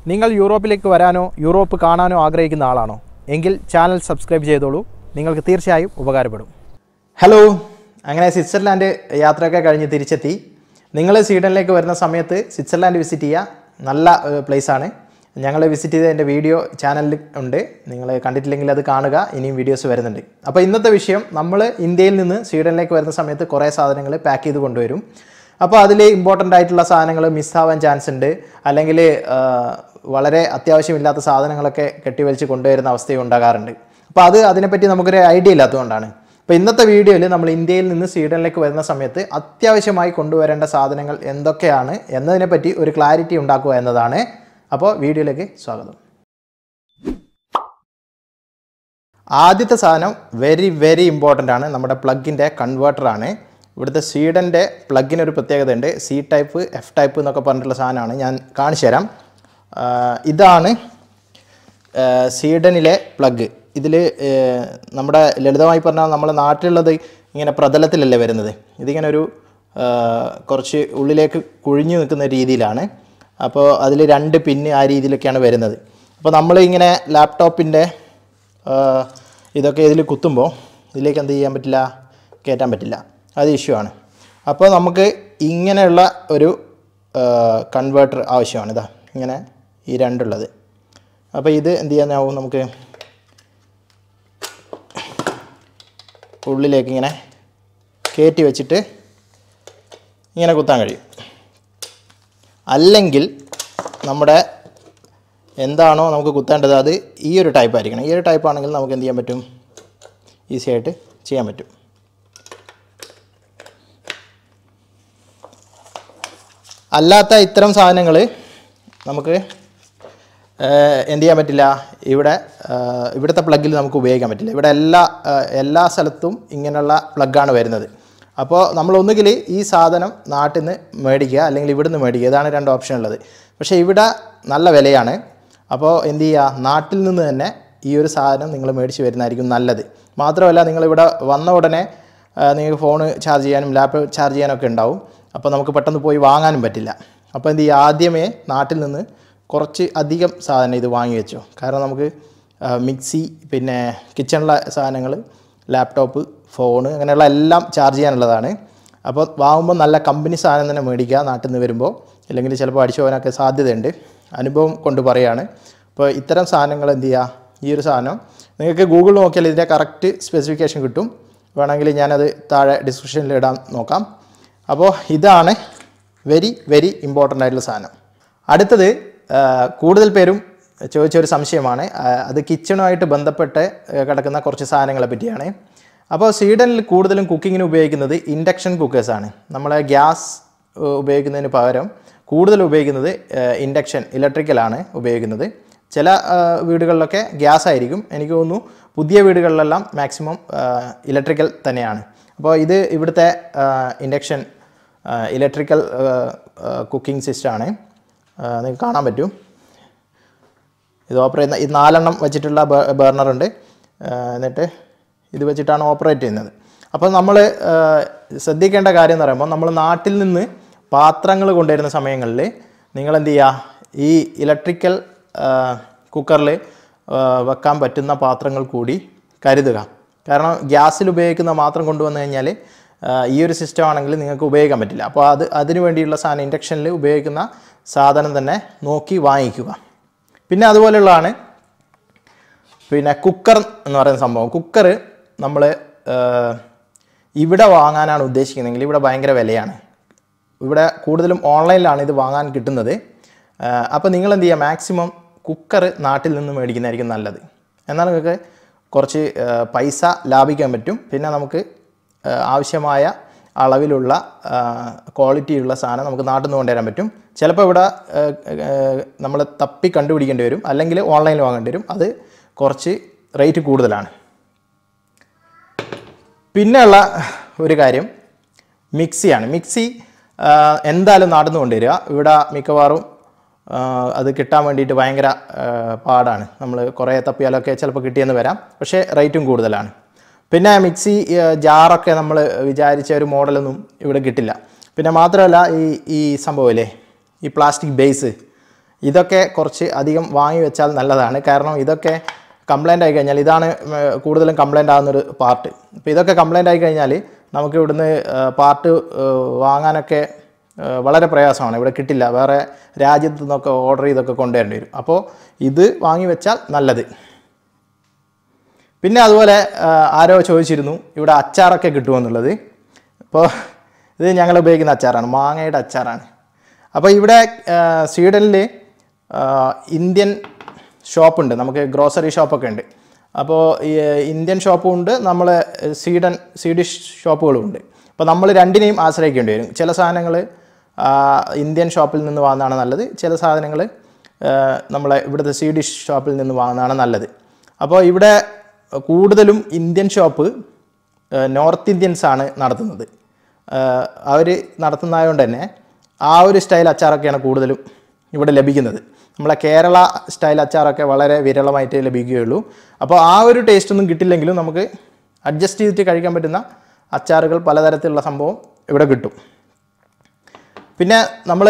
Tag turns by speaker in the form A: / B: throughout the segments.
A: നിങ്ങൾ യൂറോപ്പിലേക്ക് വരാനോ യൂറോപ്പ് കാണാനോ ആഗ്രഹിക്കുന്ന ആളാണോ എങ്കിൽ ചാനൽ സബ്സ്ക്രൈബ് ചെയ്തോളൂ നിങ്ങൾക്ക് തീർച്ചയായും ഉപകാരപ്പെടും
B: ഹലോ അങ്ങനെ സ്വിറ്റ്സർലാൻഡ് യാത്രയൊക്കെ കഴിഞ്ഞ് തിരിച്ചെത്തി നിങ്ങൾ സ്വീഡനിലേക്ക് വരുന്ന സമയത്ത് സ്വിറ്റ്സർലാൻഡ് വിസിറ്റ് ചെയ്യുക നല്ല പ്ലേസ് ആണ് ഞങ്ങൾ വിസിറ്റ് ചെയ്ത എൻ്റെ വീഡിയോ ചാനലിൽ ഉണ്ട് നിങ്ങൾ കണ്ടിട്ടില്ലെങ്കിൽ അത് കാണുക ഇനിയും വീഡിയോസ് വരുന്നുണ്ട് അപ്പോൾ ഇന്നത്തെ വിഷയം നമ്മൾ ഇന്ത്യയിൽ നിന്ന് സ്വീഡനിലേക്ക് വരുന്ന സമയത്ത് കുറേ സാധനങ്ങൾ പാക്ക് ചെയ്ത് കൊണ്ടുവരും അപ്പോൾ അതിൽ ഇമ്പോർട്ടൻ്റ് ആയിട്ടുള്ള സാധനങ്ങൾ മിസ്സാവാൻ ചാൻസ് ഉണ്ട് അല്ലെങ്കിൽ വളരെ അത്യാവശ്യമില്ലാത്ത സാധനങ്ങളൊക്കെ കെട്ടിവലിച്ച് കൊണ്ടുവരുന്ന അവസ്ഥയും ഉണ്ടാകാറുണ്ട് അപ്പോൾ അത് അതിനെപ്പറ്റി നമുക്കൊരു ഐഡിയ ഇല്ലാത്തതുകൊണ്ടാണ് അപ്പോൾ ഇന്നത്തെ വീഡിയോയിൽ നമ്മൾ ഇന്ത്യയിൽ നിന്ന് സ്വീഡനിലേക്ക് വരുന്ന സമയത്ത് അത്യാവശ്യമായി കൊണ്ടുവരേണ്ട സാധനങ്ങൾ എന്തൊക്കെയാണ് എന്നതിനെപ്പറ്റി ഒരു ക്ലാരിറ്റി ഉണ്ടാക്കുക എന്നതാണ് അപ്പോൾ വീഡിയോയിലേക്ക് സ്വാഗതം ആദ്യത്തെ സാധനം വെരി വെരി ഇമ്പോർട്ടൻ്റ് ആണ് നമ്മുടെ പ്ലഗിൻ്റെ കൺവേർട്ടറാണ് ഇവിടുത്തെ സ്വീഡൻ്റെ പ്ലഗിന് ഒരു പ്രത്യേകത ഉണ്ട് സി ടൈപ്പ് എഫ് ടൈപ്പ് എന്നൊക്കെ പറഞ്ഞിട്ടുള്ള സാധനമാണ് ഞാൻ കാണിച്ചു തരാം ആ, ഇതാണ് ആ, സ്വീഡനിലെ പ്ലഗ് ഇതിൽ നമ്മുടെ ലളിതമായി പറഞ്ഞാൽ നമ്മുടെ നാട്ടിലുള്ളത് ഇങ്ങനെ പ്രതലത്തിലല്ലേ വരുന്നത് ഇതിങ്ങനെ ഒരു ആ, കുറച്ച് ഉള്ളിലേക്ക് കുഴിഞ്ഞു നിൽക്കുന്ന രീതിയിലാണ് അപ്പോൾ അതിൽ രണ്ട് പിന്ന് ആ രീതിയിലൊക്കെയാണ് വരുന്നത് അപ്പോൾ നമ്മൾ ഇങ്ങനെ ലാപ്ടോപ്പിൻ്റെ ഇതൊക്കെ ഇതിൽ കുത്തുമ്പോൾ ഇതിലേക്ക് എന്ത് ചെയ്യാൻ പറ്റില്ല കയറ്റാൻ പറ്റില്ല അത് ഇഷ്യൂ ആണ് അപ്പോൾ നമുക്ക് ഇങ്ങനെയുള്ള ഒരു കൺവേർട്ടർ ആവശ്യമാണ് ഇതാ ഇങ്ങനെ ഈ രണ്ടുള്ളത് അപ്പോൾ ഇത് എന്ത് ചെയ്യാനാവും നമുക്ക് ഉള്ളിലേക്ക് ഇങ്ങനെ കയറ്റി വെച്ചിട്ട് ഇങ്ങനെ കുത്താൻ കഴിയും അല്ലെങ്കിൽ നമ്മുടെ എന്താണോ നമുക്ക് കുത്തേണ്ടത് അത് ഈ ഒരു ടൈപ്പ് ആയിരിക്കണം ഈ ഒരു ടൈപ്പ് ആണെങ്കിൽ നമുക്ക് എന്ത് ചെയ്യാൻ പറ്റും ഈസി ആയിട്ട് ചെയ്യാൻ പറ്റും അല്ലാത്ത ഇത്തരം സാധനങ്ങൾ നമുക്ക് ഏഹ്, എന്ത് ചെയ്യാൻ പറ്റില്ല ഇവിടെ ഏഹ്, ഇവിടുത്തെ പ്ലഗിൽ നമുക്ക് ഉപയോഗിക്കാൻ പറ്റില്ല ഇവിടെ എല്ലാ ഏഹ്, എല്ലാ സ്ഥലത്തും ഇങ്ങനെയുള്ള പ്ലഗാണ് വരുന്നത് അപ്പോൾ നമ്മൾ ഒന്നുകിൽ ഈ സാധനം നാട്ടിൽ നിന്ന് മേടിക്കുക അല്ലെങ്കിൽ ഇവിടുന്ന് മേടിക്കുക ഇതാണ് രണ്ട് ഓപ്ഷൻ ഉള്ളത് പക്ഷേ ഇവിടെ നല്ല വിലയാണ് അപ്പോൾ എന്ത് ചെയ്യുക നാട്ടിൽ നിന്ന് തന്നെ ഈ ഒരു സാധനം നിങ്ങൾ മേടിച്ച് വരുന്നതായിരിക്കും നല്ലത് മാത്രമല്ല നിങ്ങളിവിടെ വന്ന ഉടനെ ആ, നിങ്ങൾക്ക് ഫോൺ ചാർജ് ചെയ്യാനും ലാപ്ടോപ്പ് ചാർജ് ചെയ്യാനൊക്കെ ഉണ്ടാവും അപ്പോൾ നമുക്ക് പെട്ടെന്ന് പോയി വാങ്ങാനും പറ്റില്ല അപ്പോൾ എന്ത് ചെയ്യുക ആദ്യമേ നാട്ടിൽ നിന്ന് കുറച്ച് അധികം സാധനം ഇത് വാങ്ങി വെച്ചോ കാരണം നമുക്ക് ആ, മിക്സി പിന്നെ കിച്ചണിലെ സാധനങ്ങൾ ലാപ്ടോപ്പ് ഫോണ് അങ്ങനെയുള്ള എല്ലാം ചാർജ് ചെയ്യാനുള്ളതാണ് അപ്പോൾ വാങ്ങുമ്പോൾ നല്ല കമ്പനി സാധനം തന്നെ മേടിക്കുക നാട്ടിൽ നിന്ന് വരുമ്പോൾ അല്ലെങ്കിൽ ചിലപ്പോൾ അടിച്ചു പോകാനൊക്കെ സാധ്യതയുണ്ട് അനുഭവം കൊണ്ട് പറയുകയാണ് അപ്പോൾ ഇത്തരം സാധനങ്ങൾ എന്ത് ചെയ്യുക ഈ ഒരു സാധനം നിങ്ങൾക്ക് ഗൂഗിൾ നോക്കിയാൽ ഇതിൻ്റെ കറക്റ്റ് സ്പെസിഫിക്കേഷൻ കിട്ടും വേണമെങ്കിൽ ഞാനത് താഴെ ഡിസ്ക്രിപ്ഷനിൽ ഇടാൻ നോക്കാം അപ്പോൾ ഇതാണ് വെരി വെരി ഇമ്പോർട്ടൻ്റ് ആയിട്ടുള്ള സാധനം അടുത്തത് ആ, കൂടുതൽ പേരും ചോദിച്ച ഒരു സംശയമാണ് ആ, അത് കിച്ചണുമായിട്ട് ബന്ധപ്പെട്ട് ആ, കിടക്കുന്ന കുറച്ച് സാധനങ്ങളെ പറ്റിയാണ് അപ്പോൾ സ്വീഡനിൽ കൂടുതലും കുക്കിങ്ങിന് ഉപയോഗിക്കുന്നത് ഇൻഡക്ഷൻ കുക്കേഴ്സാണ് നമ്മളെ ഗ്യാസ് ഏഹ്, ഉപയോഗിക്കുന്നതിന് പകരം കൂടുതൽ ഉപയോഗിക്കുന്നത് ഇൻഡക്ഷൻ ഇലക്ട്രിക്കലാണ് ഉപയോഗിക്കുന്നത് ചില ഏഹ്, വീടുകളിലൊക്കെ ഗ്യാസ് ആയിരിക്കും എനിക്ക് തോന്നുന്നു പുതിയ വീടുകളിലെല്ലാം മാക്സിമം ഇലക്ട്രിക്കൽ തന്നെയാണ് അപ്പോൾ ഇത് ഇവിടുത്തെ ഇൻഡക്ഷൻ ഇലക്ട്രിക്കൽ കുക്കിംഗ് സിസ്റ്റമാണ് നിങ്ങൾക്ക് കാണാൻ പറ്റും ഇത് ഓപ്പറേറ്റ് ചെയ്യുന്ന ഈ നാലെണ്ണം വെച്ചിട്ടുള്ള ബേർണർ ഉണ്ട് എന്നിട്ട് ഇത് വെച്ചിട്ടാണ് ഓപ്പറേറ്റ് ചെയ്യുന്നത് അപ്പോൾ നമ്മൾ ശ്രദ്ധിക്കേണ്ട കാര്യം എന്ന് പറയുമ്പോൾ നമ്മൾ നാട്ടിൽ നിന്ന് പാത്രങ്ങൾ കൊണ്ടുവരുന്ന സമയങ്ങളിൽ നിങ്ങൾ എന്ത് ചെയ്യുക ഈ ഇലക്ട്രിക്കൽ കുക്കറിൽ വെക്കാൻ പറ്റുന്ന പാത്രങ്ങൾ കൂടി കരുതുക കാരണം ഗ്യാസിൽ ഉപയോഗിക്കുന്ന മാത്രം കൊണ്ടുവന്നു കഴിഞ്ഞാൽ ഈ ഒരു സിസ്റ്റം ആണെങ്കിൽ നിങ്ങൾക്ക് ഉപയോഗിക്കാൻ പറ്റില്ല അപ്പോൾ അത് അതിന് വേണ്ടിയുള്ള സാധനം ഇൻഡക്ഷനിൽ ഉപയോഗിക്കുന്ന സാധനം തന്നെ നോക്കി വാങ്ങിക്കുക പിന്നെ അതുപോലെയുള്ളതാണ് പിന്നെ കുക്കർ എന്ന് പറയുന്ന സംഭവം കുക്കർ നമ്മൾ ഇവിടെ വാങ്ങാനാണ് ഉദ്ദേശിക്കുന്നതെങ്കിൽ ഇവിടെ ഭയങ്കര വിലയാണ് ഇവിടെ കൂടുതലും ഓൺലൈനിലാണ് ഇത് വാങ്ങാൻ കിട്ടുന്നത് അപ്പോൾ നിങ്ങൾ എന്ത് ചെയ്യുക മാക്സിമം കുക്കർ നാട്ടിൽ നിന്ന് മേടിക്കുന്നതായിരിക്കും നല്ലത് എന്നാൽ നിങ്ങൾക്ക് കുറച്ച് ആ, പൈസ ലാഭിക്കാൻ പറ്റും പിന്നെ നമുക്ക് ആ, ആവശ്യമായ അളവിലുള്ള ക്വാളിറ്റിയുള്ള സാധനം നമുക്ക് നാട്ടിൽ നിന്ന് കൊണ്ടുവരാൻ പറ്റും ചിലപ്പോൾ ഇവിടെ നമ്മൾ തപ്പി കണ്ടുപിടിക്കേണ്ടി വരും അല്ലെങ്കിൽ ഓൺലൈനിൽ വാങ്ങേണ്ടി വരും അത് കുറച്ച് റേറ്റ് കൂടുതലാണ് പിന്നെയുള്ള ഒരു കാര്യം മിക്സിയാണ് മിക്സി ആ, എന്തായാലും നടന്നു കൊണ്ടുവരിക ഇവിടെ മിക്കവാറും ആ, അത് കിട്ടാൻ വേണ്ടിയിട്ട് ഭയങ്കര ആ, പാടാണ് നമ്മൾ കുറേ തപ്പിയാലൊക്കെ ചിലപ്പോൾ കിട്ടിയെന്ന് വരാം പക്ഷേ റേറ്റും കൂടുതലാണ് പിന്നെ മിക്സി ആ, ജാറൊക്കെ നമ്മൾ വിചാരിച്ച ഒരു മോഡലൊന്നും ഇവിടെ കിട്ടില്ല പിന്നെ മാത്രമല്ല ഈ ഈ സംഭവമില്ലേ ഈ പ്ലാസ്റ്റിക് ബേസ് ഇതൊക്കെ കുറച്ച് അധികം വാങ്ങി വെച്ചാൽ നല്ലതാണ് കാരണം ഇതൊക്കെ കംപ്ലൈൻ്റ് ആയി കഴിഞ്ഞാൽ ഇതാണ് ഉം, കൂടുതലും കംപ്ലൈൻ്റ് ആകുന്നൊരു പാർട്ട് അപ്പോൾ ഇതൊക്കെ കംപ്ലൈൻ്റ് ആയി കഴിഞ്ഞാൽ നമുക്ക് ഇവിടുന്ന് പാർട്ട് വാങ്ങാനൊക്കെ ആ, വളരെ പ്രയാസമാണ് ഇവിടെ കിട്ടില്ല വേറെ രാജ്യത്തു നിന്നൊക്കെ ഓർഡർ ചെയ്തൊക്കെ കൊണ്ടുവരേണ്ടി വരും അപ്പോൾ ഇത് വാങ്ങി വെച്ചാൽ നല്ലത് പിന്നെ അതുപോലെ ആ, ആരോ ചോദിച്ചിരുന്നു ഇവിടെ അച്ചാറൊക്കെ കിട്ടുമെന്നുള്ളത് അപ്പോൾ ഇത് ഞങ്ങൾ ഉപയോഗിക്കുന്ന അച്ചാറാണ് മാങ്ങയുടെ അച്ചാറാണ് അപ്പോൾ ഇവിടെ ആ, സ്വീഡനിൽ ആ, ഇന്ത്യൻ ഷോപ്പുണ്ട് നമുക്ക് ഗ്രോസറി ഷോപ്പൊക്കെ ഉണ്ട് അപ്പോൾ ഈ ഇന്ത്യൻ ഷോപ്പും ഉണ്ട് നമ്മൾ സ്വീഡൻ സ്വീഡിഷ് ഷോപ്പുകളും ഉണ്ട് അപ്പോൾ നമ്മൾ രണ്ടിനെയും ആശ്രയിക്കേണ്ടി വരും ചില സാധനങ്ങൾ ഇന്ത്യൻ ഷോപ്പിൽ നിന്ന് വാങ്ങുന്നതാണ് നല്ലത് ചില സാധനങ്ങൾ നമ്മളെ ഇവിടുത്തെ സ്വീഡിഷ് ഷോപ്പിൽ നിന്ന് വാങ്ങുന്നതാണ് നല്ലത് അപ്പോൾ ഇവിടെ കൂടുതലും ഇന്ത്യൻ ഷോപ്പ് നോർത്ത് ഇന്ത്യൻസ് ആണ് നടത്തുന്നത് അവർ നടത്തുന്നതായതുകൊണ്ട് തന്നെ ആ ഒരു സ്റ്റൈൽ അച്ചാറൊക്കെയാണ് കൂടുതലും ഇവിടെ ലഭിക്കുന്നത് നമ്മളെ കേരള സ്റ്റൈൽ അച്ചാറൊക്കെ വളരെ വിരളമായിട്ടേ ലഭിക്കുകയുള്ളൂ അപ്പോൾ ആ ഒരു ടേസ്റ്റ് ഒന്നും കിട്ടില്ലെങ്കിലും നമുക്ക് അഡ്ജസ്റ്റ് ചെയ്തിട്ട് കഴിക്കാൻ പറ്റുന്ന അച്ചാറുകൾ പലതരത്തിലുള്ള സംഭവം ഇവിടെ കിട്ടും പിന്നെ നമ്മൾ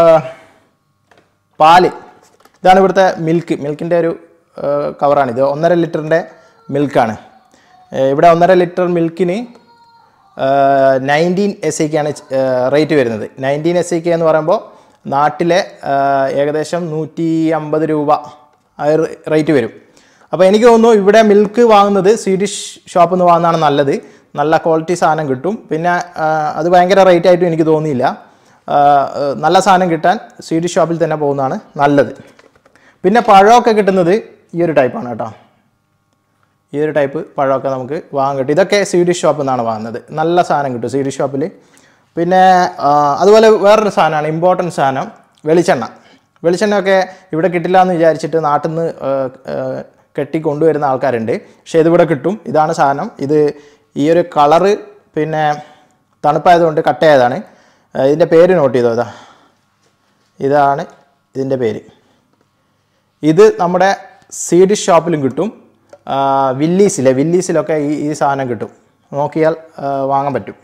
B: പാല് ഇതാണ് ഇവിടുത്തെ മിൽക്ക് മിൽക്കിൻ്റെ ഒരു കവറാണിത് ഒന്നര ലിറ്ററിൻ്റെ മിൽക്കാണ് ഇവിടെ ഒന്നര ലിറ്റർ മിൽക്കിന് നയൻറ്റീൻ എസ് ഐക്കാണ് റേറ്റ് വരുന്നത് നയൻറ്റീൻ എസ് ഐക്ക് എന്ന് പറയുമ്പോൾ നാട്ടിലെ ആ, ഏകദേശം നൂറ്റി അമ്പത് രൂപ ആ ഒരു റേറ്റ് വരും അപ്പോൾ എനിക്ക് തോന്നുന്നു ഇവിടെ മിൽക്ക് വാങ്ങുന്നത് സ്വീഡിഷ് ഷോപ്പിൽ നിന്ന് വാങ്ങുന്നതാണ് നല്ലത് നല്ല ക്വാളിറ്റി സാധനം കിട്ടും പിന്നെ ആ, അത് ഭയങ്കര റേറ്റ് ആയിട്ടും എനിക്ക് തോന്നിയില്ല ആ, നല്ല സാധനം കിട്ടാൻ സ്വീഡിഷ് ഷോപ്പിൽ തന്നെ പോകുന്നതാണ് നല്ലത് പിന്നെ പഴമൊക്കെ കിട്ടുന്നത് ഈ ഒരു ടൈപ്പാണ് കേട്ടോ ഈ ഒരു ടൈപ്പ് പഴമൊക്കെ നമുക്ക് വാങ്ങാൻ കിട്ടും ഇതൊക്കെ സ്വീഡിഷ് ഷോപ്പിൽ നിന്നാണ് വാങ്ങുന്നത് നല്ല സാധനം കിട്ടും സ്വീഡിഷ് ഷോപ്പിൽ പിന്നെ ആ, അതുപോലെ വേറൊരു സാധനമാണ് ഇമ്പോർട്ടൻറ്റ് സാധനം വെളിച്ചെണ്ണ വെളിച്ചെണ്ണയൊക്കെ ഇവിടെ കിട്ടില്ല എന്ന് വിചാരിച്ചിട്ട് നാട്ടിൽ നിന്ന് കെട്ടി കൊണ്ടുവരുന്ന ആൾക്കാരുണ്ട് പക്ഷേ ഇതിവിടെ കിട്ടും ഇതാണ് സാധനം ഇത് ഈ ഒരു കളറ് പിന്നെ തണുപ്പായതുകൊണ്ട് കട്ടയായതാണ് ആ, ഇതിൻ്റെ പേര് നോട്ട് ചെയ്തോ ഇതാ ഇതാണ് ഇതിൻ്റെ പേര് ഇത് നമ്മുടെ സ്വീഡിഷ് ഷോപ്പിലും കിട്ടും ആ, വില്ലീസിലെ വില്ലീസിലൊക്കെ ഈ ഈ സാധനം കിട്ടും നോക്കിയാൽ ആ, വാങ്ങാൻ പറ്റും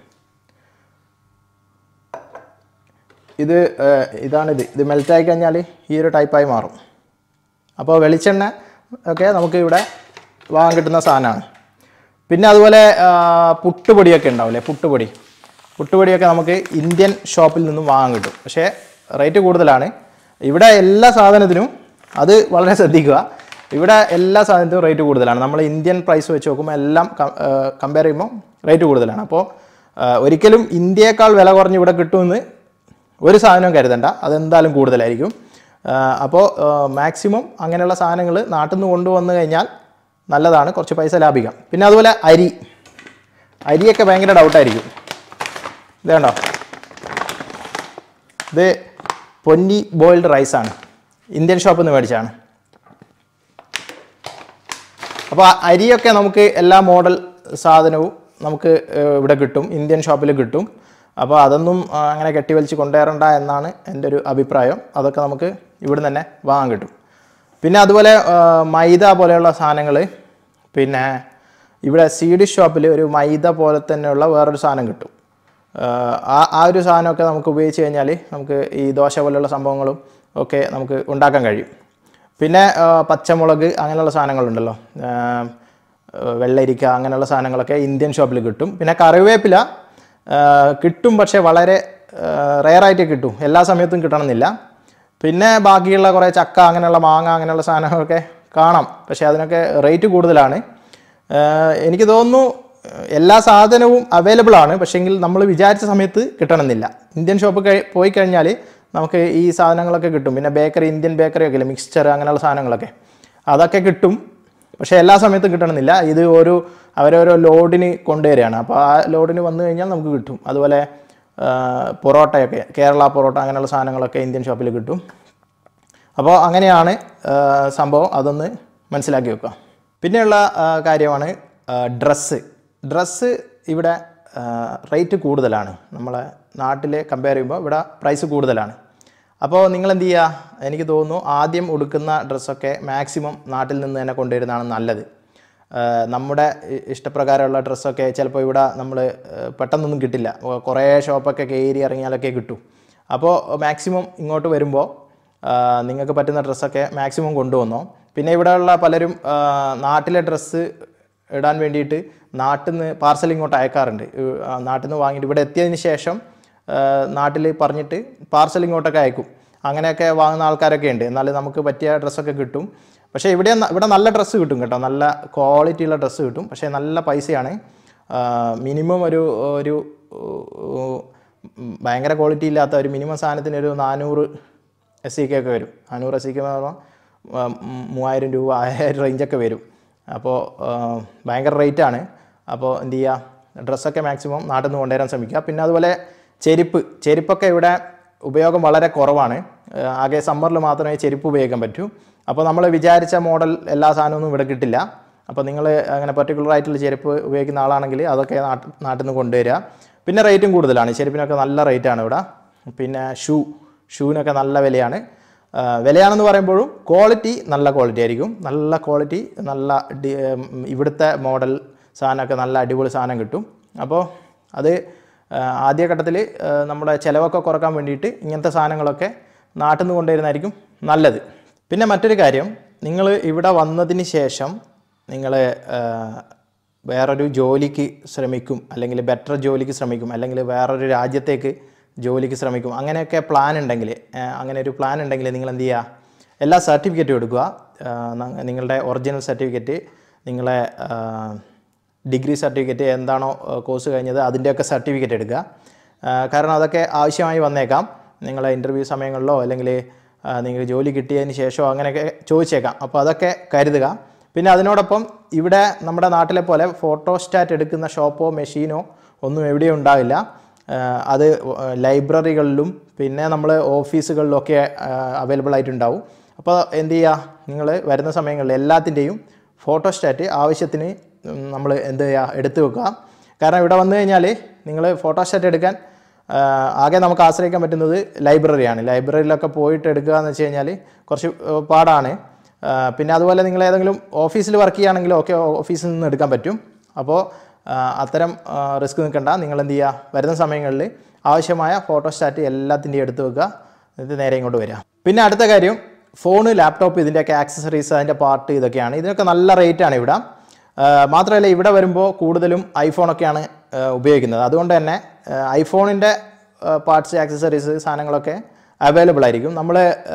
B: ഇത് ആ, ഇതാണിത് ഇത് മെൽറ്റായി കഴിഞ്ഞാൽ ഈ ഒരു ടൈപ്പായി മാറും അപ്പോൾ വെളിച്ചെണ്ണ ഒക്കെ നമുക്ക് ഇവിടെ വാങ്ങാൻ കിട്ടുന്ന സാധനമാണ് പിന്നെ അതുപോലെ ആ, പുട്ടുപൊടിയൊക്കെ ഉണ്ടാവില്ലേ പുട്ടുപൊടി പുട്ടുപൊടിയൊക്കെ നമുക്ക് ഇന്ത്യൻ ഷോപ്പിൽ നിന്നും വാങ്ങാൻ കിട്ടും പക്ഷേ റേറ്റ് കൂടുതലാണ് ഇവിടെ എല്ലാ സാധനത്തിനും അത് വളരെ ശ്രദ്ധിക്കുക ഇവിടെ എല്ലാ സാധനത്തിനും റേറ്റ് കൂടുതലാണ് നമ്മൾ ഇന്ത്യൻ പ്രൈസ് വെച്ച് നോക്കുമ്പോൾ എല്ലാം കമ്പയർ ചെയ്യുമ്പോൾ റേറ്റ് കൂടുതലാണ് അപ്പോൾ ആ, ഒരിക്കലും ഇന്ത്യയേക്കാൾ വില കുറഞ്ഞ് ഇവിടെ കിട്ടുമെന്ന് ഒരു സാധനവും കരുതണ്ട അതെന്തായാലും കൂടുതലായിരിക്കും അപ്പോൾ മാക്സിമം അങ്ങനെയുള്ള സാധനങ്ങൾ നാട്ടിൽ നിന്ന് കൊണ്ടുവന്നു കഴിഞ്ഞാൽ നല്ലതാണ് കുറച്ച് പൈസ ലാഭിക്കാം പിന്നെ അതുപോലെ അരി അരിയൊക്കെ ഭയങ്കര ഡൗട്ടായിരിക്കും ഇത് കണ്ടോ ഇത് പൊന്നി ബോയിൽഡ് റൈസാണ് ഇന്ത്യൻ ഷോപ്പിൽ നിന്ന് മേടിച്ചാണ് അപ്പോൾ ആ അരിയൊക്കെ നമുക്ക് എല്ലാ മോഡൽ സാധനവും നമുക്ക് ഏഹ്, ഇവിടെ കിട്ടും ഇന്ത്യൻ ഷോപ്പിൽ കിട്ടും അപ്പോൾ അതൊന്നും ആ, അങ്ങനെ കെട്ടിവലിച്ച് കൊണ്ടുവരണ്ട എന്നാണ് എൻ്റെ ഒരു അഭിപ്രായം അതൊക്കെ നമുക്ക് ഇവിടെ തന്നെ വാങ്ങാൻ കിട്ടും പിന്നെ അതുപോലെ ആ, മൈദ പോലെയുള്ള സാധനങ്ങൾ പിന്നെ ഇവിടെ സ്വീഡിഷ് ഷോപ്പിൽ ഒരു മൈദ പോലെ തന്നെയുള്ള വേറൊരു സാധനം കിട്ടും ആ, ആ ആ ഒരു സാധനമൊക്കെ നമുക്ക് ഉപയോഗിച്ച് കഴിഞ്ഞാൽ നമുക്ക് ഈ ദോശ പോലെയുള്ള സംഭവങ്ങളും ഒക്കെ നമുക്ക് ഉണ്ടാക്കാൻ കഴിയും പിന്നെ ആ, പച്ചമുളക് അങ്ങനെയുള്ള സാധനങ്ങളുണ്ടല്ലോ ആ, വെള്ളരിക്ക അങ്ങനെയുള്ള സാധനങ്ങളൊക്കെ ഇന്ത്യൻ ഷോപ്പിൽ കിട്ടും പിന്നെ കറിവേപ്പില ആ, കിട്ടും പക്ഷേ വളരെ റെയറായിട്ട് കിട്ടും എല്ലാ സമയത്തും കിട്ടണമെന്നില്ല പിന്നെ ബാക്കിയുള്ള കുറേ ചക്ക അങ്ങനെയുള്ള മാങ്ങ അങ്ങനെയുള്ള സാധനങ്ങളൊക്കെ കാണാം പക്ഷേ അതിനൊക്കെ റേറ്റ് കൂടുതലാണ് ആഹ് എനിക്ക് തോന്നുന്നു ആഹ് എല്ലാ സാധനവും അവൈലബിൾ ആണ് പക്ഷേങ്കിൽ നമ്മൾ വിചാരിച്ച സമയത്ത് കിട്ടണമെന്നില്ല ഇന്ത്യൻ ഷോപ്പ് കഴി പോയി കഴിഞ്ഞാൽ നമുക്ക് ഈ സാധനങ്ങളൊക്കെ കിട്ടും പിന്നെ ബേക്കറി ഇന്ത്യൻ ബേക്കറി ഒക്കെ ഇല്ലേ മിക്സ്ചർ അങ്ങനെയുള്ള സാധനങ്ങളൊക്കെ അതൊക്കെ കിട്ടും പക്ഷേ എല്ലാ സമയത്തും കിട്ടണമെന്നില്ല ഇത് ഒരു അവരോരോ ലോഡിന് കൊണ്ടുവരികയാണ് അപ്പോൾ ആ ലോഡിന് വന്നു കഴിഞ്ഞാൽ നമുക്ക് കിട്ടും അതുപോലെ ആഹ് പൊറോട്ടയൊക്കെ കേരള പൊറോട്ട അങ്ങനെയുള്ള സാധനങ്ങളൊക്കെ ഇന്ത്യൻ ഷോപ്പിൽ കിട്ടും അപ്പോൾ അങ്ങനെയാണ് ആ, സംഭവം അതൊന്ന് മനസ്സിലാക്കി വെക്കുക പിന്നെയുള്ള ആ, കാര്യമാണ് ഡ്രസ്സ് ഡ്രസ്സ് ഇവിടെ റേറ്റ് കൂടുതലാണ് നമ്മളെ നാട്ടിൽ കമ്പയർ ചെയ്യുമ്പോൾ ഇവിടെ പ്രൈസ് കൂടുതലാണ് അപ്പോൾ നിങ്ങൾ എന്ത് ചെയ്യുക എനിക്ക് തോന്നുന്നു ആദ്യം ഉടുക്കുന്ന ഡ്രസ്സൊക്കെ മാക്സിമം നാട്ടിൽ നിന്ന് തന്നെ കൊണ്ടുവരുന്നതാണ് നല്ലത് ആ, നമ്മുടെ ഇ- ഇഷ്ടപ്രകാരമുള്ള ഡ്രസ്സൊക്കെ ചിലപ്പോൾ ഇവിടെ നമ്മൾ പെട്ടെന്നൊന്നും കിട്ടില്ല ഓ, കുറേ ഷോപ്പൊക്കെ കയറി ഇറങ്ങിയാലൊക്കെ കിട്ടും അപ്പോൾ മാക്സിമം ഇങ്ങോട്ട് വരുമ്പോൾ ആ, നിങ്ങൾക്ക് പറ്റുന്ന ഡ്രസ്സൊക്കെ മാക്സിമം കൊണ്ടുവന്നോ പിന്നെ ഇവിടെയുള്ള പലരും ആ, നാട്ടിലെ ഡ്രസ്സ് ഇടാൻ വേണ്ടിയിട്ട് നാട്ടിൽ നിന്ന് പാർസൽ ഇങ്ങോട്ട് അയക്കാറുണ്ട് ഇ- ആ, നാട്ടിൽ നിന്ന് വാങ്ങിയിട്ട് ഇവിടെ എത്തിയതിന് ശേഷം നാട്ടിൽ പറഞ്ഞിട്ട് പാർസൽ ഇങ്ങോട്ടൊക്കെ അയക്കും അങ്ങനെയൊക്കെ വാങ്ങുന്ന ആൾക്കാരൊക്കെ ഉണ്ട് എന്നാലും നമുക്ക് പറ്റിയ ഡ്രസ്സൊക്കെ കിട്ടും പക്ഷേ ഇവിടെ ന- ഇവിടെ നല്ല ഡ്രസ്സ് കിട്ടും കേട്ടോ നല്ല ക്വാളിറ്റിയുള്ള ഡ്രസ്സ് കിട്ടും പക്ഷേ നല്ല പൈസയാണ് മിനിമം ഒരു ഒരു ഉം, ഭയങ്കര ക്വാളിറ്റി ഇല്ലാത്ത ഒരു മിനിമം സാധനത്തിന് ഒരു നാനൂറ് എസ് സി കെ ഒക്കെ വരും നാനൂറ് എസ് സി കെ എന്ന് പറഞ്ഞാൽ ഉം, മൂവായിരം രൂപ ആയിരം റേഞ്ചൊക്കെ വരും അപ്പോൾ ഭയങ്കര റേറ്റാണ് അപ്പോൾ എന്ത് ചെയ്യുക ഡ്രസ്സൊക്കെ മാക്സിമം നാട്ടിൽ നിന്ന് കൊണ്ടുവരാൻ ശ്രമിക്കുക പിന്നെ അതുപോലെ ചെരുപ്പ് ചെരുപ്പൊക്കെ ഇവിടെ ഉപയോഗം വളരെ കുറവാണ് ആ, ആകെ സമ്മറിൽ മാത്രമേ ചെരുപ്പ് ഉപയോഗിക്കാൻ പറ്റൂ അപ്പോൾ നമ്മൾ വിചാരിച്ച മോഡൽ എല്ലാ സാധനമൊന്നും ഇവിടെ കിട്ടില്ല അപ്പോൾ നിങ്ങൾ അങ്ങനെ പർട്ടിക്കുലർ ആയിട്ടുള്ള ചെരുപ്പ് ഉപയോഗിക്കുന്ന ആളാണെങ്കിൽ അതൊക്കെ നാട്ടിൽ നാട്ടിൽ നിന്ന് കൊണ്ടുവരിക പിന്നെ റേറ്റും കൂടുതലാണ് ചെരുപ്പിനൊക്കെ നല്ല റേറ്റാണ് ഇവിടെ പിന്നെ ഷൂ ഷൂവിനൊക്കെ നല്ല വിലയാണ് ആ, വിലയാണെന്ന് പറയുമ്പോഴും ക്വാളിറ്റി നല്ല ക്വാളിറ്റി ആയിരിക്കും നല്ല ക്വാളിറ്റി നല്ല ഡി- ഉം, ഇവിടുത്തെ മോഡൽ സാധനമൊക്കെ നല്ല അടിപൊളി സാധനം കിട്ടും അപ്പോൾ അത് ആ, ആദ്യഘട്ടത്തിൽ നമ്മുടെ ചിലവൊക്കെ കുറക്കാൻ വേണ്ടിയിട്ട് ഇങ്ങനത്തെ സാധനങ്ങളൊക്കെ നാട്ടിൽ നിന്ന് കൊണ്ടുവരുന്നതായിരിക്കും നല്ലത് പിന്നെ മറ്റൊരു കാര്യം നിങ്ങൾ ഇവിടെ വന്നതിന് ശേഷം നിങ്ങൾ വേറൊരു ജോലിക്ക് ശ്രമിക്കും അല്ലെങ്കിൽ ബെറ്റർ ജോലിക്ക് ശ്രമിക്കും അല്ലെങ്കിൽ വേറൊരു രാജ്യത്തേക്ക് ജോലിക്ക് ശ്രമിക്കും അങ്ങനെയൊക്കെ പ്ലാൻ ഉണ്ടെങ്കിൽ ആ, അങ്ങനെ ഒരു പ്ലാൻ ഉണ്ടെങ്കിൽ നിങ്ങൾ എന്ത് ചെയ്യുക എല്ലാ സർട്ടിഫിക്കറ്റും എടുക്കുക ആ, ന- നിങ്ങളുടെ ഒറിജിനൽ സർട്ടിഫിക്കറ്റ് നിങ്ങളെ ഡിഗ്രി സർട്ടിഫിക്കറ്റ് എന്താണോ കോഴ്സ് കഴിഞ്ഞത് അതിൻ്റെയൊക്കെ സർട്ടിഫിക്കറ്റ് എടുക്കുക ആ, കാരണം അതൊക്കെ ആവശ്യമായി വന്നേക്കാം നിങ്ങളെ ഇൻ്റർവ്യൂ സമയങ്ങളിലോ അല്ലെങ്കിൽ നിങ്ങൾക്ക് ജോലി കിട്ടിയതിന് ശേഷമോ അങ്ങനെയൊക്കെ ചോദിച്ചേക്കാം അപ്പോൾ അതൊക്കെ കരുതുക പിന്നെ അതിനോടൊപ്പം ഇവിടെ നമ്മുടെ നാട്ടിലെ പോലെ ഫോട്ടോസ്റ്റാറ്റ് എടുക്കുന്ന ഷോപ്പോ മെഷീനോ ഒന്നും എവിടെയും ഉണ്ടാവില്ല ആ, അത് ലൈബ്രറികളിലും പിന്നെ നമ്മൾ ഓഫീസുകളിലൊക്കെ അവൈലബിൾ ആയിട്ടുണ്ടാവും അപ്പോൾ എന്ത് ചെയ്യുക നിങ്ങൾ വരുന്ന സമയങ്ങളിൽ എല്ലാത്തിൻ്റെയും ഫോട്ടോസ്റ്റാറ്റ് ആവശ്യത്തിന് നമ്മൾ എന്ത് ചെയ്യുക എടുത്തു വെക്കുക കാരണം ഇവിടെ വന്നു കഴിഞ്ഞാൽ നിങ്ങൾ ഫോട്ടോസ്റ്റാറ്റ് എടുക്കാൻ ആ, ആകെ നമുക്ക് ആശ്രയിക്കാൻ പറ്റുന്നത് ലൈബ്രറിയാണ് ലൈബ്രറിയിലൊക്കെ പോയിട്ട് എടുക്കുക എന്ന് വെച്ച് കഴിഞ്ഞാൽ കുറച്ച് ആ, പാടാണ് ആ, പിന്നെ അതുപോലെ നിങ്ങൾ ഏതെങ്കിലും ഓഫീസിൽ വർക്ക് ചെയ്യുകയാണെങ്കിലും ഒക്കെ ഓഫീസിൽ നിന്ന് എടുക്കാൻ പറ്റും അപ്പോൾ ആ, അത്തരം റിസ്ക് നിൽക്കണ്ട നിങ്ങൾ എന്ത് ചെയ്യുക വരുന്ന സമയങ്ങളിൽ ആവശ്യമായ ഫോട്ടോസ്റ്റാറ്റ് എല്ലാത്തിൻ്റെയും എടുത്ത് വെക്കുക എന്നിട്ട് നേരെ ഇങ്ങോട്ട് വരിക പിന്നെ അടുത്ത കാര്യം ഫോണ് ലാപ്ടോപ്പ് ഇതിൻ്റെയൊക്കെ ആക്സസറീസ് അതിൻ്റെ പാർട്ട് ഇതൊക്കെയാണ് ഇതിനൊക്കെ നല്ല റേറ്റാണ് ഇവിടെ ആ, മാത്രമല്ല ഇവിടെ വരുമ്പോൾ കൂടുതലും ഐഫോണൊക്കെയാണ് ആ, ഉപയോഗിക്കുന്നത് അതുകൊണ്ട് തന്നെ ഐഫോണിൻ്റെ പാർട്സ് ആക്സസറീസ് സാധനങ്ങളൊക്കെ അവൈലബിൾ ആയിരിക്കും നമ്മൾ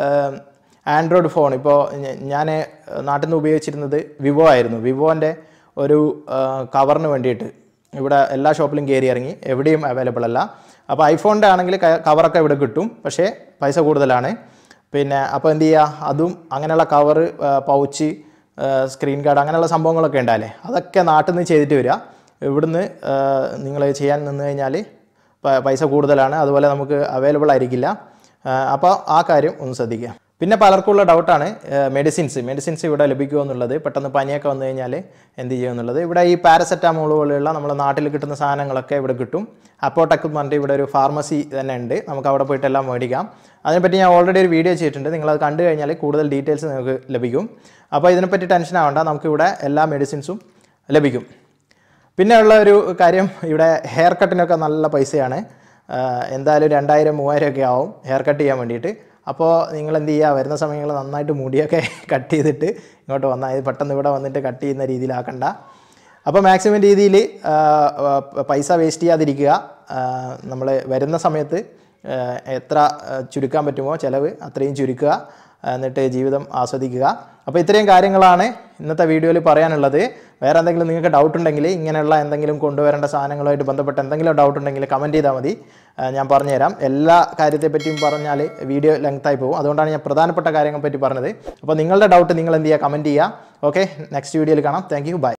B: ആൻഡ്രോയിഡ് ഫോൺ ഇപ്പോൾ ഞാൻ നാട്ടിൽ നിന്ന് ഉപയോഗിച്ചിരുന്നത് വിവോ ആയിരുന്നു വിവോൻ്റെ ഒരു കവറിന് വേണ്ടിയിട്ട് ഇവിടെ എല്ലാ ഷോപ്പിലും കയറി ഇറങ്ങി എവിടെയും അവൈലബിൾ അല്ല അപ്പോൾ ഐഫോണിൻ്റെ ആണെങ്കിൽ കവറൊക്കെ ഇവിടെ കിട്ടും പക്ഷേ പൈസ കൂടുതലാണ് പിന്നെ അപ്പോൾ എന്ത് ചെയ്യുക അതും അങ്ങനെയുള്ള കവറ് പൗച്ച് സ്ക്രീൻ ഗാർഡ് അങ്ങനെയുള്ള സംഭവങ്ങളൊക്കെ ഉണ്ടാവില്ലേ അതൊക്കെ നാട്ടിൽ നിന്ന് ചെയ്തിട്ട് വരിക ഇവിടുന്ന് നിങ്ങൾ ചെയ്യാൻ നിന്ന് കഴിഞ്ഞാൽ പ- പൈസ കൂടുതലാണ് അതുപോലെ നമുക്ക് അവൈലബിൾ ആയിരിക്കില്ല അപ്പോൾ ആ കാര്യം ഒന്ന് ശ്രദ്ധിക്കുക പിന്നെ പലർക്കുള്ള ഡൗട്ടാണ് മെഡിസിൻസ് മെഡിസിൻസ് ഇവിടെ ലഭിക്കുമോ എന്നുള്ളത് പെട്ടെന്ന് പനിയൊക്കെ വന്നു കഴിഞ്ഞാൽ എന്ത് ചെയ്യും എന്നുള്ളത് ഇവിടെ ഈ പാരസെറ്റാമോൾ പോലെയുള്ള നമ്മുടെ നാട്ടിൽ കിട്ടുന്ന സാധനങ്ങളൊക്കെ ഇവിടെ കിട്ടും അപ്പോടെക് എന്ന് പറഞ്ഞിട്ട് ഇവിടെ ഒരു ഫാർമസി തന്നെ ഉണ്ട് നമുക്ക് അവിടെ പോയിട്ട് എല്ലാം മേടിക്കാം അതിനെപ്പറ്റി ഞാൻ ഓൾറെഡി ഒരു വീഡിയോ ചെയ്തിട്ടുണ്ട് നിങ്ങളത് കണ്ടു കഴിഞ്ഞാൽ കൂടുതൽ ഡീറ്റെയിൽസ് നിങ്ങൾക്ക് ലഭിക്കും അപ്പോൾ ഇതിനെപ്പറ്റി ടെൻഷൻ ആവണ്ട നമുക്കിവിടെ എല്ലാ മെഡിസിൻസും ലഭിക്കും പിന്നെ ഉള്ള ഒരു കാര്യം ഇവിടെ ഹെയർ കട്ടിനൊക്കെ നല്ല പൈസയാണ് ആ, എന്തായാലും രണ്ടായിരം മൂവായിരം ഒക്കെ ആവും ഹെയർ കട്ട് ചെയ്യാൻ വേണ്ടിയിട്ട് അപ്പോൾ നിങ്ങൾ എന്ത് ചെയ്യുക വരുന്ന സമയങ്ങളിൽ നന്നായിട്ട് മുടിയൊക്കെ കട്ട് ചെയ്തിട്ട് ഇങ്ങോട്ട് വന്നാൽ ഇത് പെട്ടെന്ന് ഇവിടെ വന്നിട്ട് കട്ട് ചെയ്യുന്ന രീതിയിലാക്കണ്ട അപ്പോൾ മാക്സിമം രീതിയിൽ പൈസ വേസ്റ്റ് ചെയ്യാതിരിക്കുക നമ്മൾ വരുന്ന സമയത്ത് ആ, എത്ര ആ, ചുരുക്കാൻ പറ്റുമോ ചിലവ് അത്രയും ചുരുക്കുക എന്നിട്ട് ജീവിതം ആസ്വദിക്കുക അപ്പോൾ ഇത്രയും കാര്യങ്ങളാണ് ഇന്നത്തെ വീഡിയോയിൽ പറയാനുള്ളത് വേറെ എന്തെങ്കിലും നിങ്ങൾക്ക് ഡൗട്ട് ഉണ്ടെങ്കിൽ ഇങ്ങനെയുള്ള എന്തെങ്കിലും കൊണ്ടുവരേണ്ട സാധനങ്ങളുമായിട്ട് ബന്ധപ്പെട്ട എന്തെങ്കിലും ഡൗട്ട് ഉണ്ടെങ്കിൽ കമൻറ്റ് ചെയ്താൽ മതി ആ, ഞാൻ പറഞ്ഞുതരാം എല്ലാ കാര്യത്തെപ്പറ്റിയും പറഞ്ഞാൽ വീഡിയോ ലെങ്തായി പോകും അതുകൊണ്ടാണ് ഞാൻ പ്രധാനപ്പെട്ട കാര്യങ്ങളെ പറ്റി പറഞ്ഞത് അപ്പോൾ നിങ്ങളുടെ ഡൗട്ട് നിങ്ങൾ എന്ത് ചെയ്യുക കമൻറ്റ് ചെയ്യുക ഓക്കെ നെക്സ്റ്റ് വീഡിയോയിൽ കാണാം താങ്ക് യു ബൈ